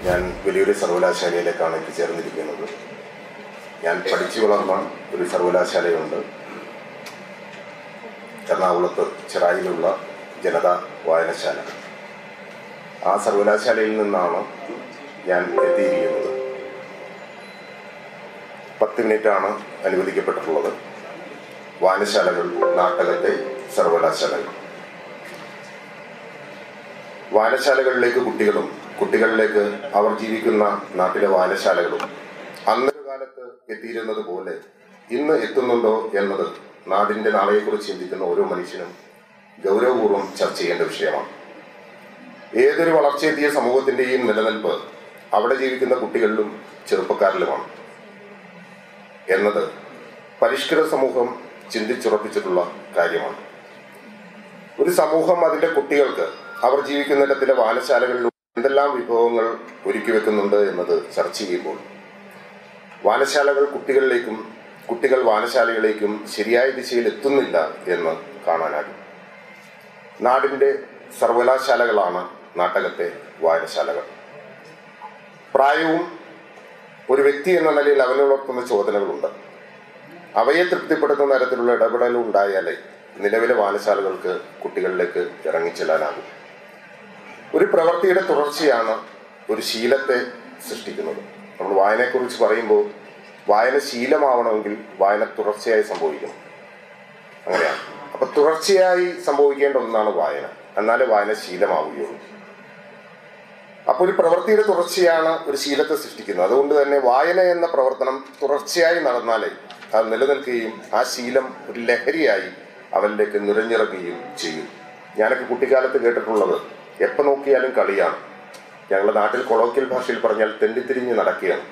ഞാൻ വലിയൊരു സർവകലാശാലയിലേക്കാണ് എത്തിച്ചേർന്നിരിക്കുന്നത് ഞാൻ പഠിച്ചു വളർന്ന ഒരു സർവകലാശാലയുണ്ട് എറണാകുളത്ത് ചിറായിലുള്ള ജനതാ വായനശാല ആ സർവകലാശാലയിൽ നിന്നാണ് ഞാൻ എത്തിയിരിക്കുന്നത് പത്ത് മിനിറ്റാണ് അനുവദിക്കപ്പെട്ടിട്ടുള്ളത് വായനശാലകൾ നാട്ടകത്തെ സർവകലാശാലകൾ വായനശാലകളിലേക്ക് കുട്ടികളും കുട്ടികളിലേക്ക് അവർ ജീവിക്കുന്ന നാട്ടിലെ വായനശാലകളും അന്നൊരു കാലത്ത് എത്തിയിരുന്നത് പോലെ ഇന്ന് എത്തുന്നുണ്ടോ എന്നത് നാടിന്റെ നാളെയെക്കുറിച്ച് ചിന്തിക്കുന്ന ഓരോ മനുഷ്യനും ഗൗരവപൂർവ്വം ചർച്ച ചെയ്യേണ്ട വിഷയമാണ് ഏതൊരു വളർച്ചയെത്തിയ സമൂഹത്തിന്റെയും നിലനിൽപ്പ് അവിടെ ജീവിക്കുന്ന കുട്ടികളിലും ചെറുപ്പക്കാരിലുമാണ് എന്നത് പരിഷ്കൃത സമൂഹം ചിന്തിച്ചുറപ്പിച്ചിട്ടുള്ള കാര്യമാണ് ഒരു സമൂഹം അതിന്റെ കുട്ടികൾക്ക് അവർ ജീവിക്കുന്നിടത്തിലെ വായനശാലകളിൽ എന്തെല്ലാം വിഭവങ്ങൾ ഒരുക്കി വെക്കുന്നുണ്ട് എന്നത് ചർച്ച ചെയ്യുമ്പോൾ വായനശാലകൾ കുട്ടികളിലേക്കും കുട്ടികൾ വായനശാലകളിലേക്കും ശരിയായ ദിശയിൽ എത്തുന്നില്ല എന്ന് കാണാനാകും നാടിന്റെ സർവകലാശാലകളാണ് നാട്ടകത്തെ വായനശാലകൾ പ്രായവും ഒരു വ്യക്തി എന്ന നിലയിൽ അവനുണർത്തുന്ന ചോദനകളുണ്ട് അവയെ തൃപ്തിപ്പെടുത്തുന്ന തരത്തിലുള്ള ഇടപെടലും ഉണ്ടായാലേ നിലവിലെ വായനശാലകൾക്ക് കുട്ടികളിലേക്ക് ഇറങ്ങിച്ചെല്ലാനാകും ഒരു പ്രവൃത്തിയുടെ തുടർച്ചയാണ് ഒരു ശീലത്തെ സൃഷ്ടിക്കുന്നത് നമ്മൾ വായനയെക്കുറിച്ച് പറയുമ്പോൾ വായന ശീലമാവണമെങ്കിൽ വായന തുടർച്ചയായി സംഭവിക്കണം അങ്ങനെയാണ് അപ്പൊ തുടർച്ചയായി സംഭവിക്കേണ്ട ഒന്നാണ് വായന എന്നാലേ വായന ശീലമാവുകയുള്ളൂ അപ്പൊ ഒരു പ്രവൃത്തിയുടെ തുടർച്ചയാണ് ഒരു ശീലത്തെ സൃഷ്ടിക്കുന്നത് അതുകൊണ്ട് തന്നെ വായന എന്ന പ്രവർത്തനം തുടർച്ചയായി നടന്നാലേ അത് നിലനിൽക്കുകയും ആ ശീലം ഒരു ലഹരിയായി അവനിലേക്ക് നുരഞ്ഞിറങ്ങുകയും ചെയ്യും ഞാനൊക്കെ കുട്ടിക്കാലത്ത് കേട്ടിട്ടുള്ളത് എപ്പോൾ നോക്കിയാലും കളിയാണ് ഞങ്ങളുടെ നാട്ടിൽ കൊളോക്കിയൽ ഭാഷയിൽ പറഞ്ഞാൽ തെണ്ടിത്തിരിഞ്ഞ് നടക്കുകയാണ്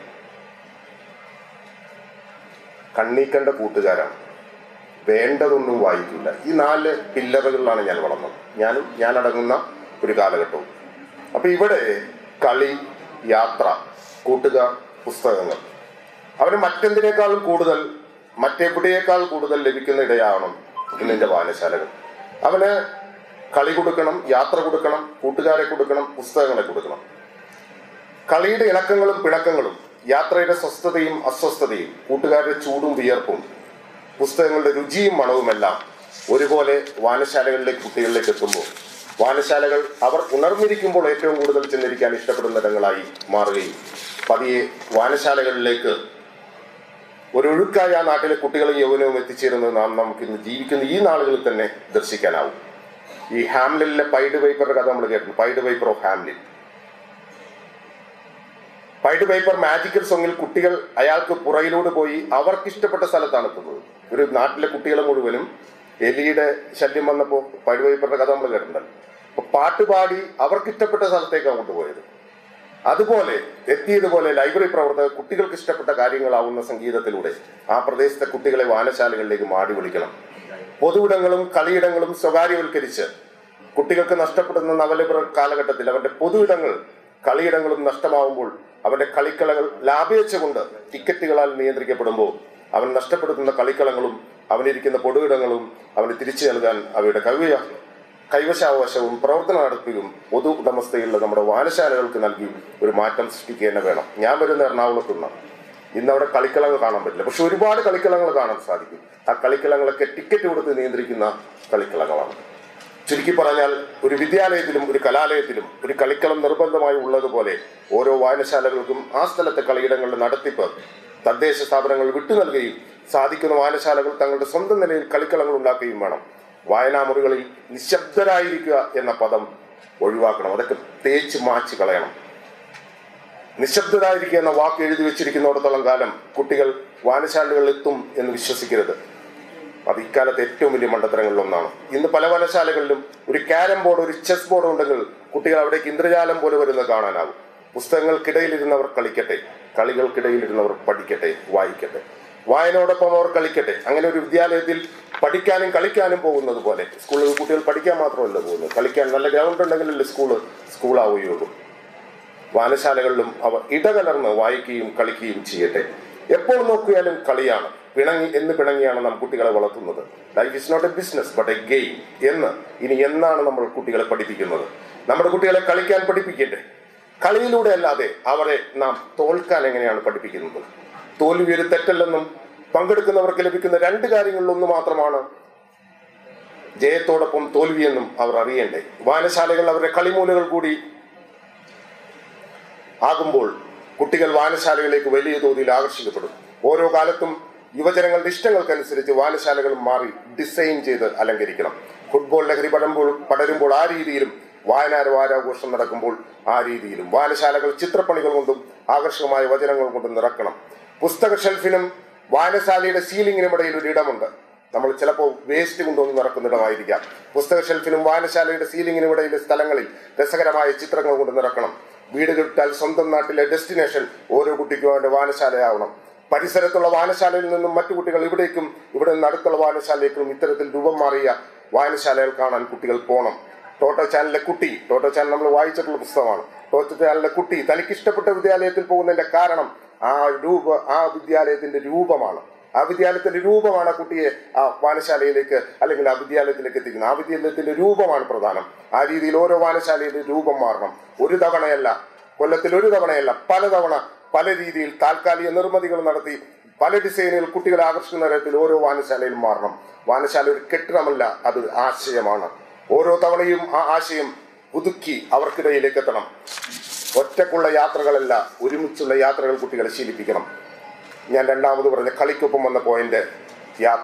കണ്ണീക്കണ്ട കൂട്ടുകാരാണ് വേണ്ടതൊന്നും വായിക്കില്ല ഈ നാല് പില്ലറുകളിലാണ് ഞാൻ വളർന്നത് ഞാനും ഞാൻ അടങ്ങുന്ന ഒരു കാലഘട്ടവും അപ്പൊ ഇവിടെ കളി യാത്ര കൂട്ടുകാർ പുസ്തകങ്ങൾ അവന് മറ്റെന്തിനേക്കാളും കൂടുതൽ മറ്റെവിടെയേക്കാൾ കൂടുതൽ ലഭിക്കുന്ന ഇടയാവണം ഇന്നിന്റെ വായനശാലകൾ അവന് കളി കൊടുക്കണം യാത്ര കൊടുക്കണം കൂട്ടുകാരെ കൊടുക്കണം പുസ്തകങ്ങളെ കൊടുക്കണം കളിയുടെ ഇണക്കങ്ങളും പിണക്കങ്ങളും യാത്രയുടെ സ്വസ്ഥതയും അസ്വസ്ഥതയും കൂട്ടുകാരുടെ ചൂടും വിയർപ്പും പുസ്തകങ്ങളുടെ രുചിയും മണവുമെല്ലാം ഒരുപോലെ വായനശാലകളിലേക്ക് കുട്ടികളിലേക്ക് എത്തുമ്പോൾ വായനശാലകൾ അവർ ഉണർന്നിരിക്കുമ്പോൾ ഏറ്റവും കൂടുതൽ ചെന്നിരിക്കാൻ ഇഷ്ടപ്പെടുന്ന ഇടങ്ങളായി മാറുകയും പതിയെ വായനശാലകളിലേക്ക് ഒരു ഒഴുക്കായി ആ നാട്ടിലെ കുട്ടികളും യൗവനവും എത്തിച്ചേരുന്നത് നാം നമുക്ക് ഇന്ന് ജീവിക്കുന്ന ഈ നാളുകളിൽ തന്നെ ദർശിക്കാനാവും ഈ ഹാംലിനിലെ പൈഡ് വൈപ്പറുടെ കഥ നമ്മൾ കേട്ടിട്ടുണ്ട് pied piper of Hamelin pied piper magical സോങ്ങിൽ കുട്ടികൾ അയാൾക്ക് പുറയിലൂടെ പോയി അവർക്ക് ഇഷ്ടപ്പെട്ട സ്ഥലത്താണ് എത്തുന്നത് ഒരു നാട്ടിലെ കുട്ടികളെ മുഴുവനും എലിയുടെ ശല്യം വന്നപ്പോൾ പൈഡ് വൈപ്പറുടെ കഥ നമ്മൾ കേട്ടിട്ടുണ്ടല്ലോ അപ്പൊ പാട്ട് പാടി അവർക്ക് ഇഷ്ടപ്പെട്ട സ്ഥലത്തേക്കാണ് കൊണ്ടുപോയത് അതുപോലെ എത്തിയതുപോലെ ലൈബ്രറി പ്രവർത്തകർ കുട്ടികൾക്ക് ഇഷ്ടപ്പെട്ട കാര്യങ്ങളാവുന്ന സംഗീതത്തിലൂടെ ആ പ്രദേശത്തെ കുട്ടികളെ വായനശാലകളിലേക്ക് മാടി വിളിക്കണം പൊതുവിടങ്ങളും കളിയിടങ്ങളും സ്വകാര്യവൽക്കരിച്ച് കുട്ടികൾക്ക് നഷ്ടപ്പെടുന്ന നവലിബറ കാലഘട്ടത്തിൽ അവന്റെ പൊതുവിടങ്ങൾ കളിയിടങ്ങളും നഷ്ടമാവുമ്പോൾ അവന്റെ കളിക്കളങ്ങൾ ലാഭേച്ഛ കൊണ്ട് ടിക്കറ്റുകളാൽ നിയന്ത്രിക്കപ്പെടുമ്പോൾ അവൻ നഷ്ടപ്പെടുത്തുന്ന കളിക്കളങ്ങളും അവനിരിക്കുന്ന പൊതുവിടങ്ങളും അവന് തിരിച്ചു നൽകാൻ അവയുടെ കവിയ കൈവശാവകാശവും പ്രവർത്തന നടത്തിയും പൊതു ഉടമസ്ഥയുള്ള നമ്മുടെ വായനശാലകൾക്ക് നൽകി ഒരു മാറ്റം സൃഷ്ടിക്കുക തന്നെ വേണം ഞാൻ വരുന്ന എറണാകുളത്ത് നിന്നാണ് ഇന്ന് അവിടെ കളിക്കളങ്ങൾ കാണാൻ പറ്റില്ല പക്ഷെ ഒരുപാട് കളിക്കളങ്ങൾ കാണാൻ സാധിക്കും ആ കളിക്കളങ്ങളൊക്കെ ടിക്കറ്റ് കൊടുത്ത് നിയന്ത്രിക്കുന്ന കളിക്കളങ്ങളാണ് ചുരുക്കി പറഞ്ഞാൽ ഒരു വിദ്യാലയത്തിലും ഒരു കലാലയത്തിലും ഒരു കളിക്കളം നിർബന്ധമായി ഉള്ളതുപോലെ ഓരോ വായനശാലകൾക്കും ആ സ്ഥലത്തെ കളിയിടങ്ങളുടെ നടത്തിപ്പ് തദ്ദേശ സ്ഥാപനങ്ങൾ വിട്ടു നൽകുകയും സാധിക്കുന്ന വായനശാലകൾ തങ്ങളുടെ സ്വന്തം നിലയിൽ കളിക്കളങ്ങൾ ഉണ്ടാക്കുകയും വേണം വായനാമുറികളിൽ നിശബ്ദരായിരിക്കുക എന്ന പദം ഒഴിവാക്കണം അതൊക്കെ തേച്ച് മാച്ച് കളയണം നിശബ്ദരായിരിക്കുക എന്ന വാക്ക് എഴുതി വെച്ചിരിക്കുന്നിടത്തോളം കാലം കുട്ടികൾ വായനശാലകളിൽ എത്തും എന്ന് വിശ്വസിക്കരുത് അത് ഇക്കാലത്ത് ഏറ്റവും വലിയ മണ്ടത്തരങ്ങളിൽ ഒന്നാണ് ഇന്ന് പല വായനശാലകളിലും ഒരു ക്യാരം ബോർഡ് ഒരു ചെസ് ബോർഡ് ഉണ്ടെങ്കിൽ കുട്ടികൾ അവിടേക്ക് ഇന്ദ്രജാലം പോലെ വരുന്നത് കാണാനാകും പുസ്തകങ്ങൾക്കിടയിലിരുന്നവർ കളിക്കട്ടെ കളികൾക്കിടയിലിരുന്നവർ പഠിക്കട്ടെ വായിക്കട്ടെ വായനയോടൊപ്പം അവർ കളിക്കട്ടെ അങ്ങനെ ഒരു വിദ്യാലയത്തിൽ പഠിക്കാനും കളിക്കാനും പോകുന്നത് പോലെ സ്കൂളിൽ കുട്ടികൾ പഠിക്കാൻ മാത്രമല്ല പോകുന്നത് കളിക്കാൻ നല്ല ഗ്രൗണ്ട് ഉണ്ടെങ്കിലല്ലേ സ്കൂള് സ്കൂളാവുകയുള്ളൂ വായനശാലകളിലും അവർ ഇടകലർന്ന് വായിക്കുകയും കളിക്കുകയും ചെയ്യട്ടെ എപ്പോൾ നോക്കിയാലും കളിയാണ് പിണങ്ങി എന്ന് പിണങ്ങിയാണ് നാം കുട്ടികളെ വളർത്തുന്നത് life is not a business but a game എന്ന് ഇനി എന്നാണ് നമ്മൾ കുട്ടികളെ പഠിപ്പിക്കുന്നത് നമ്മുടെ കുട്ടികളെ കളിക്കാൻ പഠിപ്പിക്കട്ടെ കളിയിലൂടെ അല്ലാതെ അവരെ നാം തോൽക്കാൻ എങ്ങനെയാണ് പഠിപ്പിക്കുന്നത് തോൽവി ഒരു തെറ്റല്ലെന്നും പങ്കെടുക്കുന്നവർക്ക് ലഭിക്കുന്ന രണ്ട് കാര്യങ്ങളിലൊന്ന് മാത്രമാണ് ജയത്തോടൊപ്പം തോൽവിയെന്നും അവർ അറിയണ്ടേ വായനശാലകൾ അവരുടെ കളിമൂലകൾ കൂടി ആകുമ്പോൾ കുട്ടികൾ വായനശാലകളിലേക്ക് വലിയ തോതിൽ ആകർഷിക്കപ്പെടും ഓരോ കാലത്തും യുവജനങ്ങളുടെ ഇഷ്ടങ്ങൾക്കനുസരിച്ച് വായനശാലകൾ മാറി ഡിസൈൻ ചെയ്ത് അലങ്കരിക്കണം ഫുട്ബോൾ ലഹരി പടരുമ്പോൾ പടരുമ്പോൾ ആ രീതിയിലും വായനാര വാരാഘോഷം നടക്കുമ്പോൾ ആ രീതിയിലും വായനശാലകൾ ചിത്രപ്പണികൾ കൊണ്ടും ആകർഷകമായ വചനങ്ങൾ കൊണ്ടും നിറക്കണം പുസ്തക ഷെൽഫിനും വായനശാലയുടെ സീലിംഗിനും ഇടയിൽ ഒരു ഇടമുണ്ട് നമ്മൾ ചിലപ്പോൾ വേസ്റ്റ് കൊണ്ടുവന്ന് നിറക്കുന്നിടമായിരിക്കാം പുസ്തക ഷെൽഫിനും വായനശാലയുടെ സീലിംഗിനും ഇടയിലെ സ്ഥലങ്ങളിൽ രസകരമായ ചിത്രങ്ങൾ കൊണ്ട് നിറക്കണം വീട് കിട്ടാൽ സ്വന്തം നാട്ടിലെ ഡെസ്റ്റിനേഷൻ ഓരോ കുട്ടിക്കും അവന്റെ വായനശാലയാവണം പരിസരത്തുള്ള വായനശാലയിൽ നിന്നും മറ്റു കുട്ടികൾ ഇവിടേക്കും ഇവിടെ നിന്ന് അടുത്തുള്ള വായനശാലയിലേക്കും ഇത്തരത്തിൽ രൂപം മാറിയ വായനശാലകൾ കാണാൻ കുട്ടികൾ പോകണം ടോട്ടോ ചാനലിലെ കുട്ടി ടോട്ടോ ചാനൽ നമ്മൾ വായിച്ചിട്ടുള്ള പുസ്തകമാണ് ടോട്ടോ ചാനലിലെ കുട്ടി തനിക്ക് ഇഷ്ടപ്പെട്ട വിദ്യാലയത്തിൽ പോകുന്നതിന്റെ കാരണം ആ രൂപ ആ വിദ്യാലയത്തിന്റെ രൂപമാണ് ആ വിദ്യാലയത്തിന്റെ രൂപമാണ് ആ കുട്ടിയെ ആ വായനശാലയിലേക്ക് അല്ലെങ്കിൽ ആ വിദ്യാലയത്തിലേക്ക് എത്തിക്കുന്നത് ആ വിദ്യാലയത്തിന്റെ രൂപമാണ് പ്രധാനം ആ രീതിയിൽ ഓരോ വായനശാലയുടെ രൂപം മാറണം ഒരു തവണയല്ല കൊല്ലത്തിൽ ഒരു തവണയല്ല പലതവണ പല രീതിയിൽ താൽക്കാലിക നിർമ്മിതികൾ നടത്തി പല ഡിസൈനുകൾ കുട്ടികളെ ആകർഷിക്കുന്ന തരത്തിൽ ഓരോ വായനശാലയിലും മാറണം വായനശാല ഒരു കെട്ടിടമല്ല അത് ആശയമാണ് ഓരോ തവണയും ആ ആശയം പുതുക്കി അവർക്കിടയിലേക്ക് എത്തണം ഒറ്റക്കുള്ള യാത്രകളല്ല ഒരുമിച്ചുള്ള യാത്രകൾ കുട്ടികളെ ശീലിപ്പിക്കണം ഞാൻ രണ്ടാമത് പറഞ്ഞ കളിക്കൊപ്പം വന്ന പോയിന്റ് യാത്ര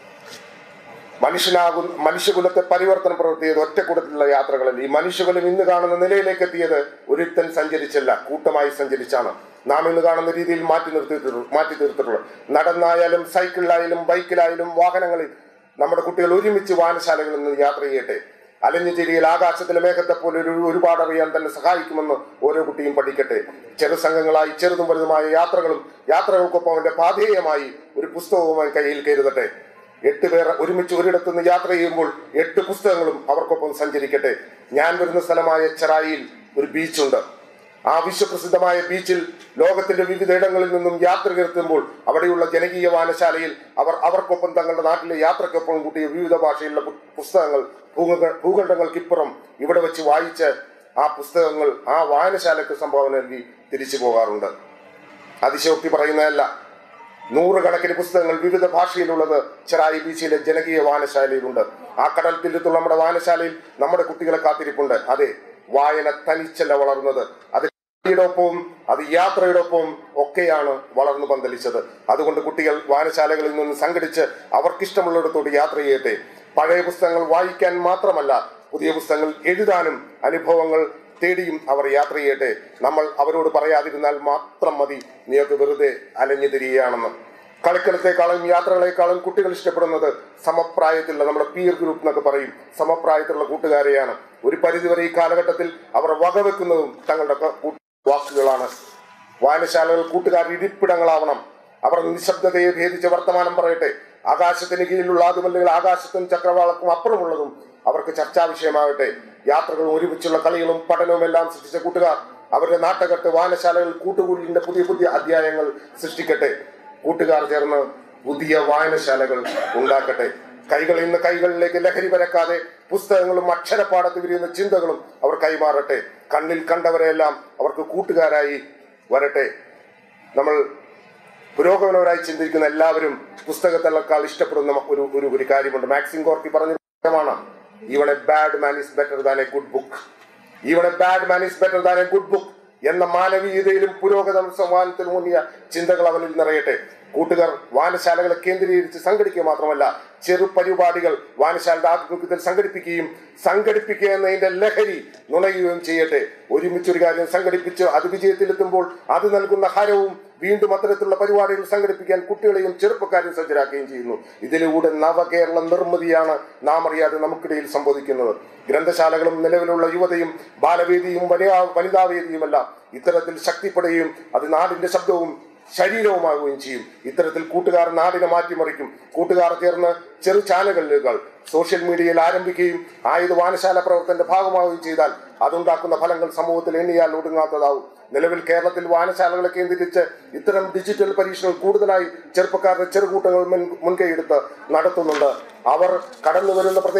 മനുഷ്യനാകും മനുഷ്യകുലത്തെ പരിവർത്തനം പ്രവർത്തിയത് ഒറ്റക്കൂട്ടത്തിലുള്ള യാത്രകളിൽ ഈ മനുഷ്യകുലം ഇന്ന് കാണുന്ന നിലയിലേക്ക് എത്തിയത് ഒരുത്തൻ സഞ്ചരിച്ചല്ല കൂട്ടമായി സഞ്ചരിച്ചാണ് നാം ഇന്ന് കാണുന്ന രീതിയിൽ മാറ്റി നിർത്തിയിട്ടുള്ളൂ മാറ്റി തീർത്തിട്ടുള്ളത് നടന്നായാലും സൈക്കിളിലായാലും ബൈക്കിലായാലും വാഹനങ്ങളിൽ നമ്മുടെ കുട്ടികൾ ഒരുമിച്ച് വായനശാലകളിൽ നിന്ന് യാത്ര ചെയ്യട്ടെ അലഞ്ഞു ചിരിയിൽ ആകാശത്തിലെ മേഘത്തെ പോലെ ഒരു ഒരുപാട് അറിയാൻ തന്നെ സഹായിക്കുമെന്ന് ഓരോ കുട്ടിയും പഠിക്കട്ടെ ചെറു സംഘങ്ങളായി ചെറുതും വലുതുമായ യാത്രകളും യാത്രകൾക്കൊപ്പം അവന്റെ പാധേയമായി ഒരു പുസ്തകവുമായി കയ്യിൽ കരുതട്ടെ എട്ട് പേർ ഒരുമിച്ച് ഒരിടത്തു നിന്ന് യാത്ര ചെയ്യുമ്പോൾ എട്ട് പുസ്തകങ്ങളും അവർക്കൊപ്പം സഞ്ചരിക്കട്ടെ ഞാൻ വരുന്ന സ്ഥലമായ ചെറായിയിൽ ഒരു ബീച്ചുണ്ട് ആ വിശ്വപ്രസിദ്ധമായ ബീച്ചിൽ ലോകത്തിന്റെ വിവിധ ഇടങ്ങളിൽ നിന്നും യാത്ര എത്തുമ്പോൾ അവിടെയുള്ള ജനകീയ വായനശാലയിൽ അവർ അവർക്കൊപ്പം തങ്ങളുടെ നാട്ടിലെ യാത്രക്കൊപ്പം കൂട്ടിയ വിവിധ ഭാഷയിലുള്ള പു- പുസ്തകങ്ങൾ ഭൂഖ- ഭൂഖണ്ഡങ്ങൾക്കിപ്പുറം ഇവിടെ വെച്ച് വായിച്ച് ആ പുസ്തകങ്ങൾ ആ വായനശാലയ്ക്ക് സംഭാവന നൽകി തിരിച്ചു പോകാറുണ്ട് അതിശയോക്തി പറയുന്നതല്ല നൂറുകണക്കിന് പുസ്തകങ്ങൾ വിവിധ ഭാഷയിലുള്ളത് ചെറായി ബീച്ചിലെ ജനകീയ വായനശാലയിലുണ്ട് ആ കടൽ തീരത്തുള്ള നമ്മുടെ വായനശാലയിൽ നമ്മുടെ കുട്ടികളെ കാത്തിരിപ്പുണ്ട് അതെ വായന തനിച്ചല്ല വളർന്നത് അത് ൊപ്പവും അത് യാത്രയോടൊപ്പവും ഒക്കെയാണ് വളർന്നു പന്തലിച്ചത് അതുകൊണ്ട് കുട്ടികൾ വായനശാലകളിൽ നിന്ന് സംഘടിച്ച് അവർക്കിഷ്ടമുള്ളിടത്തോട് യാത്ര ചെയ്യട്ടെ പഴയ പുസ്തകങ്ങൾ വായിക്കാൻ മാത്രമല്ല പുതിയ പുസ്തകങ്ങൾ എഴുതാനും അനുഭവങ്ങൾ തേടിയും അവർ യാത്ര ചെയ്യട്ടെ നമ്മൾ അവരോട് പറയാതിരുന്നാൽ മാത്രം മതി നീയൊക്കെ വെറുതെ അലഞ്ഞു തിരികെയാണെന്ന് കളിക്കളത്തെക്കാളും യാത്രകളെക്കാളും കുട്ടികൾ ഇഷ്ടപ്പെടുന്നത് സമപ്രായത്തിലുള്ള നമ്മുടെ പീർ ഗ്രൂപ്പ് എന്നൊക്കെ പറയും സമപ്രായത്തിലുള്ള കൂട്ടുകാരെയാണ് ഒരു പരിധിവരെ ഈ കാലഘട്ടത്തിൽ അവർ വകവെക്കുന്നതും തങ്ങളുടെ ക- കൂ- വാക്കുകളാണ് വായനശാലകൾ കൂട്ടുകാർ ഇരിപ്പിടങ്ങളാവണം അവർ നിശബ്ദതയെ ഭേദിച്ച് വർത്തമാനം പറയട്ടെ ആകാശത്തിന് കീഴിലുള്ള അതുമല്ലെങ്കിൽ ആകാശത്തും ചക്രവാളക്കും അപ്പുറമുള്ളതും അവർക്ക് ചർച്ചാ വിഷയമാകട്ടെ യാത്രകളും ഒരുമിച്ചുള്ള കളികളും പഠനവും എല്ലാം സൃഷ്ടിച്ച കൂട്ടുകാർ അവരുടെ നാട്ടകത്ത് വായനശാലകൾ കൂട്ടുകൂടലിന്റെ പുതിയ പുതിയ അധ്യായങ്ങൾ സൃഷ്ടിക്കട്ടെ കൂട്ടുകാർ ചേർന്ന് പുതിയ വായനശാലകൾ ഉണ്ടാക്കട്ടെ കൈകളിൽ നിന്ന് കൈകളിലേക്ക് ലഹരി പരക്കാതെ പുസ്തകങ്ങളും അക്ഷരപ്പാടത്ത് വിരിയുന്ന ചിന്തകളും അവർ കൈമാറട്ടെ കണ്ണിൽ കണ്ടവരെല്ലാം അവർക്ക് കൂട്ടുകാരായി വരട്ടെ നമ്മൾ പുരോഗമനപരമായി ചിന്തിക്കുന്ന എല്ലാവരും പുസ്തകത്തിനേക്കാൾ ഇഷ്ടപ്പെടുന്ന ഒരു ഒരു ഒരു കാര്യമുണ്ട് മാക്സിം കോർക്കി പറഞ്ഞ കാര്യമാണ് even a bad man is better than a good book even a bad man is better than a good book എന്ന മാനവീയതയിലും പുരോഗമന സംവാദത്തിലും ഊന്നിയ ചിന്തകൾ അവനിൽ നിറയട്ടെ കൂട്ടുകാർ വായനശാലകളെ കേന്ദ്രീകരിച്ച് സംഘടിക്കുക മാത്രമല്ല ചെറു പരിപാടികൾ വായനശാലയുടെ ആഭിമുഖ്യത്തിൽ സംഘടിപ്പിക്കുകയും സംഘടിപ്പിക്കുക എന്നതിന്റെ ലഹരി നുണയുകയും ചെയ്യട്ടെ ഒരുമിച്ചൊരു കാര്യം സംഘടിപ്പിച്ച് അത് വിജയത്തിലെത്തുമ്പോൾ അത് നൽകുന്ന ഹരവും വീണ്ടും അത്തരത്തിലുള്ള പരിപാടികൾ സംഘടിപ്പിക്കാൻ കുട്ടികളെയും ചെറുപ്പക്കാരെയും സജ്ജരാക്കുകയും ചെയ്യുന്നു ഇതിലൂടെ നവകേരള നിർമ്മിതിയാണ് നാം അറിയാതെ നമുക്കിടയിൽ സംബോധിക്കുന്നത് ഗ്രന്ഥശാലകളും നിലവിലുള്ള യുവതയും ബാലവേദിയും വനിതാ വനിതാവേദിയുമെല്ലാം ഇത്തരത്തിൽ ശക്തിപ്പെടുകയും അത് നാടിന്റെ ശബ്ദവും ശരീരവുമാകുകയും ചെയ്യും ഇത്തരത്തിൽ കൂട്ടുകാർ നാടിനെ മാറ്റിമറിക്കും കൂട്ടുകാർ ചേർന്ന് ചെറു ചാനലുകൾ സോഷ്യൽ മീഡിയയിൽ ആരംഭിക്കുകയും ആയത് വായനശാല പ്രവർത്തനത്തിന്റെ ഭാഗമാവുകയും ചെയ്താൽ അതുണ്ടാക്കുന്ന ഫലങ്ങൾ സമൂഹത്തിൽ എണ്ണിയാൽ ഒടുങ്ങാത്തതാവും നിലവിൽ കേരളത്തിൽ വായനശാലകളെ കേന്ദ്രീകരിച്ച് ഇത്തരം ഡിജിറ്റൽ പരീക്ഷകൾ കൂടുതലായി ചെറുപ്പക്കാരുടെ ചെറുകൂട്ടങ്ങൾ മുൻ- മുൻകൈയെടുത്ത് നടത്തുന്നുണ്ട് അവർ കടന്നു വരുന്ന പ്രദേശം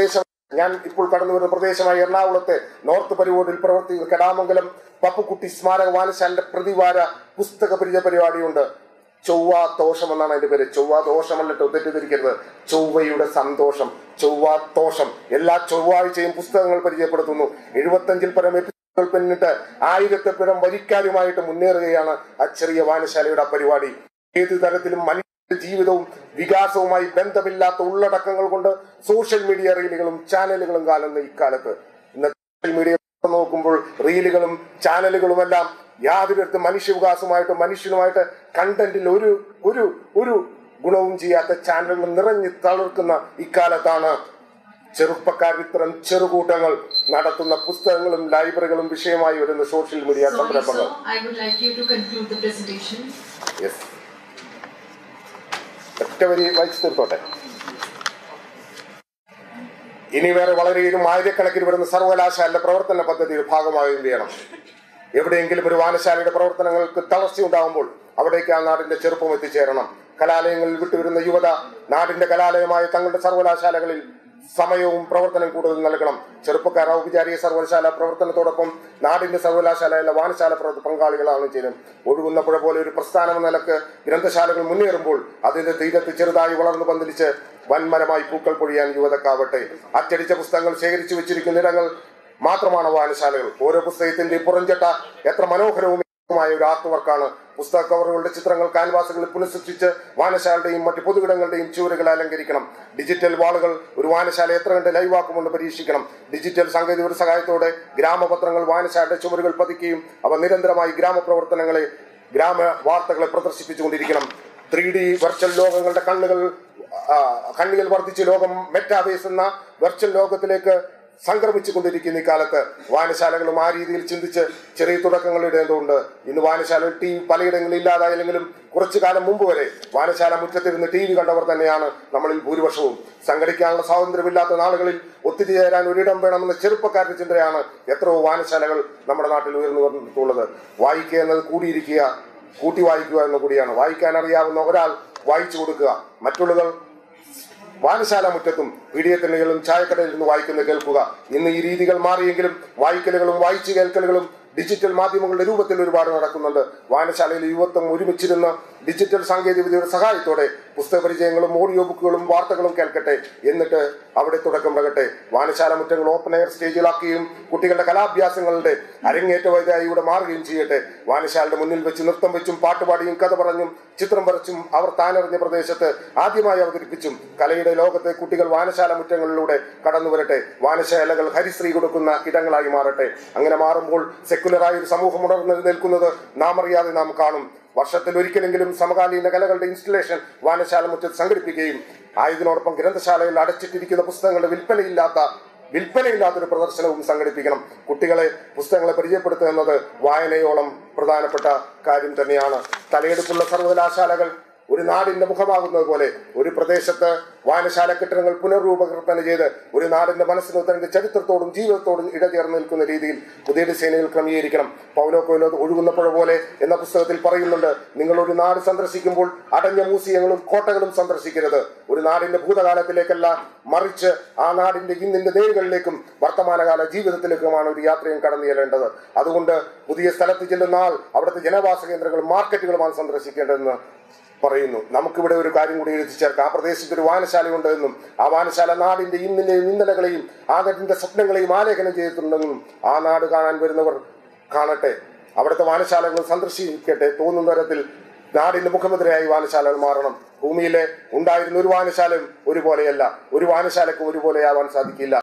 ഞാൻ ഇപ്പോൾ കടന്നു വരുന്ന പ്രദേശമായ എറണാകുളത്തെ നോർത്ത് പരിവോഡിൽ പ്രവർത്തിക്കുന്ന കടാമംഗലം പപ്പുക്കുട്ടി സ്മാരക വായനശാലയുടെ പ്രതിവാര പുസ്തക പരിചയ പരിപാടിയുണ്ട് ചൊവ്വ ദോഷം എന്നാണ് അതിന്റെ പേര് ചൊവ്വ ദോഷമല്ലിട്ട് തെറ്റിദ്ധരിക്കരുത് ചൊവ്വയുടെ സന്തോഷം ചൊവ്വ ദോഷം എല്ലാ ചൊവ്വാഴ്ചയും പുസ്തകങ്ങൾ പരിചയപ്പെടുത്തുന്നു എഴുപത്തഞ്ചിൽ പരം എപ്പിസോഡുകൾ പിന്നിട്ട് ആയിരത്തെ പരം വരിക്കാരുമായിട്ട് മുന്നേറുകയാണ് ആ ചെറിയ വായനശാലയുടെ ആ പരിപാടി ഏത് തരത്തിലും മനുഷ്യ ജീവിതവും വികാസവുമായി ബന്ധമില്ലാത്ത ഉള്ളടക്കങ്ങൾ കൊണ്ട് സോഷ്യൽ മീഡിയ റീലുകളും ചാനലുകളും കാലുന്ന ഇക്കാലത്ത് ഇന്നത്തെ സോഷ്യൽ മീഡിയ നോക്കുമ്പോൾ റീലുകളും ചാനലുകളുമെല്ലാം യാതൊരു തരത്തിൽ മനുഷ്യവികാസമായിട്ട് മനുഷ്യനുമായിട്ട് കണ്ടന്റിൽ ഒരു ഒരു ഒരു ഗുണവും ചെയ്യാത്ത ചാനലുകൾ നിറഞ്ഞു തളിർക്കുന്ന ഇക്കാലത്താണ് ചെറുപ്പക്കാർ ഇത്തരം ചെറുകൂട്ടങ്ങൾ നടത്തുന്ന പുസ്തകങ്ങളും ലൈബ്രറികളും വിഷയമായി വരുന്ന സോഷ്യൽ മീഡിയ Sorry, സംരംഭങ്ങൾ sir. I would like you to conclude the presentation. Yes ഒറ്റ വരി വായിച്ചു തീർത്തോട്ടെ ഇനി വേറെ വളരെയധികം ആയിരക്കണക്കിന് വരുന്ന സർവകലാശാലയുടെ പ്രവർത്തന പദ്ധതിയുടെ ഭാഗമാവുകയും ചെയ്യണം എവിടെയെങ്കിലും ഒരു വായനശാലയുടെ പ്രവർത്തനങ്ങൾക്ക് തളർച്ചയുണ്ടാകുമ്പോൾ അവിടേക്ക് ആ നാടിന്റെ ചെറുപ്പം എത്തിച്ചേരണം കലാലയങ്ങളിൽ വിട്ടുവരുന്ന യുവത നാടിന്റെ കലാലയമായ തങ്ങളുടെ സർവകലാശാലകളിൽ സമയവും പ്രവർത്തനം കൂടുതൽ നൽകണം ചെറുപ്പക്കാർ ഔപചാരിക സർവകലാശാല പ്രവർത്തനത്തോടൊപ്പം നാടിന്റെ സർവകലാശാലയിലെ വായനശാല പ്രവർത്തന പങ്കാളികളാണ് ചെയ്യുന്നത് ഒഴുകുന്ന പുഴ പോലെ ഒരു പ്രസ്ഥാനം എന്ന നിലക്ക് ഗ്രന്ഥശാലകൾ മുന്നേറുമ്പോൾ അതിന്റെ തീരത്ത് ചെറുതായി വളർന്നു പന്തലിച്ച് വൻമരമായി പൂക്കൾ പൊഴിയാൻ യുവതക്കാവട്ടെ അച്ചടിച്ച പുസ്തകങ്ങൾ ശേഖരിച്ചു വെച്ചിരിക്കുന്ന ഇടങ്ങൾ മാത്രമാണ് വായനശാലകൾ ഓരോ പുസ്തകത്തിന്റെ പുറംചട്ട എത്ര മനോഹരവും മായ ഒരു ആർട്ട് വർക്കാണ് പുസ്തക കവറുകളുടെ ചിത്രങ്ങൾ കാൻവാസുകളിൽ പുനഃസൃഷ്ടിച്ച് വായനശാലയുടെയും മറ്റ് പൊതുവിടങ്ങളുടെയും ചുവരുകൾ അലങ്കരിക്കണം ഡിജിറ്റൽ വാളുകൾ ഒരു വായനശാല എത്ര കണ്ട് ലൈവാക്കുമെന്ന് പരീക്ഷിക്കണം ഡിജിറ്റൽ സാങ്കേതിക സഹായത്തോടെ ഗ്രാമപത്രങ്ങൾ വായനശാലയുടെ ചുവരുകൾ പതിക്കുകയും അവ നിരന്തരമായി ഗ്രാമപ്രവർത്തനങ്ങളെ ഗ്രാമ വാർത്തകളെ പ്രദർശിപ്പിച്ചുകൊണ്ടിരിക്കണം ത്രീ ഡി വെർച്വൽ ലോകങ്ങളുടെ കണ്ണുകൾ ആ, കണ്ണുകൾ വർദ്ധിച്ച് ലോകം മെറ്റാബേസ് എന്ന വെർച്വൽ ലോകത്തിലേക്ക് സംക്രമിച്ചു കൊണ്ടിരിക്കുന്ന ഈ കാലത്ത് വായനശാലകളും ആ രീതിയിൽ ചിന്തിച്ച് ചെറിയ തുടക്കങ്ങൾ ഇടേണ്ടതുണ്ട് ഇന്ന് വായനശാല ടി വി പലയിടങ്ങളിൽ ഇല്ലാതായില്ലെങ്കിലും കുറച്ചു കാലം മുമ്പ് വരെ വായനശാല മുറ്റത്തിരുന്ന് ടി വി കണ്ടവർ തന്നെയാണ് നമ്മളിൽ ഭൂരിപക്ഷവും സംഘടിക്കാനുള്ള സ്വാതന്ത്ര്യമില്ലാത്ത നാളുകളിൽ ഒത്തുചേരാൻ ഒരിടം വേണമെന്ന ചെറുപ്പക്കാരുടെ ചിന്തയാണ് എത്രയോ വായനശാലകൾ നമ്മുടെ നാട്ടിൽ ഉയർന്നു വന്നിട്ടുള്ളത് വായിക്കുക എന്നത് കൂടിയിരിക്കുക കൂട്ടി വായിക്കുക എന്ന കൂടിയാണ് വായിക്കാൻ അറിയാവുന്ന ഒരാൾ വായിച്ചു കൊടുക്കുക മറ്റുള്ളവർ വായനശാല മുറ്റത്തും പീഡിയത്തിനുകളും ചായക്കടയിൽ നിന്ന് വായിക്കുന്ന കേൾക്കുക ഇന്ന് ഈ രീതികൾ മാറിയെങ്കിലും വായിക്കലുകളും വായിച്ചു കേൾക്കലുകളും ഡിജിറ്റൽ മാധ്യമങ്ങളുടെ രൂപത്തിൽ ഒരുപാട് നടക്കുന്നുണ്ട് വായനശാലയിൽ യുവത്വം ഒരുമിച്ചിരുന്ന് ഡിജിറ്റൽ സാങ്കേതികവിദ്യയുടെ സഹായത്തോടെ പുസ്തക പരിചയങ്ങളും ഓഡിയോ ബുക്കുകളും വാർത്തകളും കേൾക്കട്ടെ എന്നിട്ട് അവിടെ തുടക്കം ഇടകട്ടെ വായനശാല മുറ്റങ്ങൾ ഓപ്പൺ എയർ സ്റ്റേജിലാക്കുകയും കുട്ടികളുടെ കലാഭ്യാസങ്ങളുടെ അരങ്ങേറ്റ വൈദ്യായിയുടെ മാറുകയും ചെയ്യട്ടെ വായനശാലയുടെ മുന്നിൽ വെച്ച് നൃത്തം വെച്ചും പാട്ടുപാടിയും കഥ പറഞ്ഞും ചിത്രം വരച്ചും അവർ താനറിഞ്ഞ പ്രദേശത്ത് ആദ്യമായി അവതരിപ്പിച്ചും കലയുടെ ലോകത്തെ കുട്ടികൾ വായനശാല മുറ്റങ്ങളിലൂടെ കടന്നു വരട്ടെ വായനശാലകൾ ഹരിശ്രീ കൊടുക്കുന്ന ഇടങ്ങളായി മാറട്ടെ അങ്ങനെ മാറുമ്പോൾ സെക്കുലറായ ഒരു സമൂഹം ഉണർന്നു നിൽക്കുന്നത് നാം അറിയാതെ നാം കാണും വർഷത്തിൽ ഒരിക്കലെങ്കിലും സമകാലീന കലകളുടെ ഇൻസ്റ്റലേഷൻ വായനശാല മുറ്റത്ത് സംഘടിപ്പിക്കുകയും ആയതിനോടൊപ്പം ഗ്രന്ഥശാലയിൽ അടച്ചിട്ടിരിക്കുന്ന പുസ്തകങ്ങളുടെ വിൽപ്പനയില്ലാത്ത വിൽപ്പനയില്ലാത്തൊരു പ്രദർശനവും സംഘടിപ്പിക്കണം കുട്ടികളെ പുസ്തകങ്ങളെ പരിചയപ്പെടുത്തുക എന്നത് വായനയോളം പ്രധാനപ്പെട്ട കാര്യം തന്നെയാണ് തലയെടുപ്പുള്ള സർവകലാശാലകൾ ഒരു നാടിന്റെ മുഖമാകുന്നത് പോലെ ഒരു പ്രദേശത്ത് വായനശാല കെട്ടിടങ്ങൾ പുനർരൂപകൽപ്പന ചെയ്ത് ഒരു നാടിന്റെ മനസ്സിനൊത്ത് അതിന്റെ ചരിത്രത്തോടും ജീവിതത്തോടും ഇടചേർന്ന് നിൽക്കുന്ന രീതിയിൽ പുതിയ ഡിസൈനുകൾ ക്രമീകരിക്കണം പൗലോ കൊയിലോ ഒഴുകുന്ന പുഴ പോലെ എന്ന പുസ്തകത്തിൽ പറയുന്നുണ്ട് നിങ്ങൾ ഒരു നാട് സന്ദർശിക്കുമ്പോൾ അടഞ്ഞ മ്യൂസിയങ്ങളും കോട്ടകളും സന്ദർശിക്കരുത് ഒരു നാടിന്റെ ഭൂതകാലത്തിലേക്കല്ല മറിച്ച് ആ നാടിന്റെ ഇന്നിന്റെ നേരുകളിലേക്കും വർത്തമാനകാല ജീവിതത്തിലേക്കുമാണ് ഒരു യാത്രയും കടന്നു ചെല്ലേണ്ടത് അതുകൊണ്ട് പുതിയ സ്ഥലത്ത് ചെല്ലുന്ന ആൾ അവിടുത്തെ ജനവാസ കേന്ദ്രങ്ങളും മാർക്കറ്റുകളുമാണ് സന്ദർശിക്കേണ്ടതെന്ന് പറയുന്നു നമുക്കിവിടെ ഒരു കാര്യം കൂടി എഴുതി ചേർക്കാം ആ പ്രദേശത്ത് ഒരു വായനശാലയുണ്ട് എന്നും ആ വായനശാല നാടിന്റെ ഇന്നിന്റെയും ഇന്നലകളെയും ആ നാടിന്റെ സ്വപ്നങ്ങളെയും ആലേഖനം ചെയ്തിട്ടുണ്ടെന്നും ആ നാട് കാണാൻ വരുന്നവർ കാണട്ടെ അവിടുത്തെ വായനശാലകൾ സന്ദർശിക്കട്ടെ തോന്നുന്ന തരത്തിൽ നാടിന്റെ മുഖമുദ്രയായി വായനശാലകൾ മാറണം ഭൂമിയിലെ ഉണ്ടായിരുന്ന ഒരു വായനശാലയും ഒരുപോലെയല്ല ഒരു വായനശാലക്കും ഒരുപോലെയാവാൻ സാധിക്കില്ല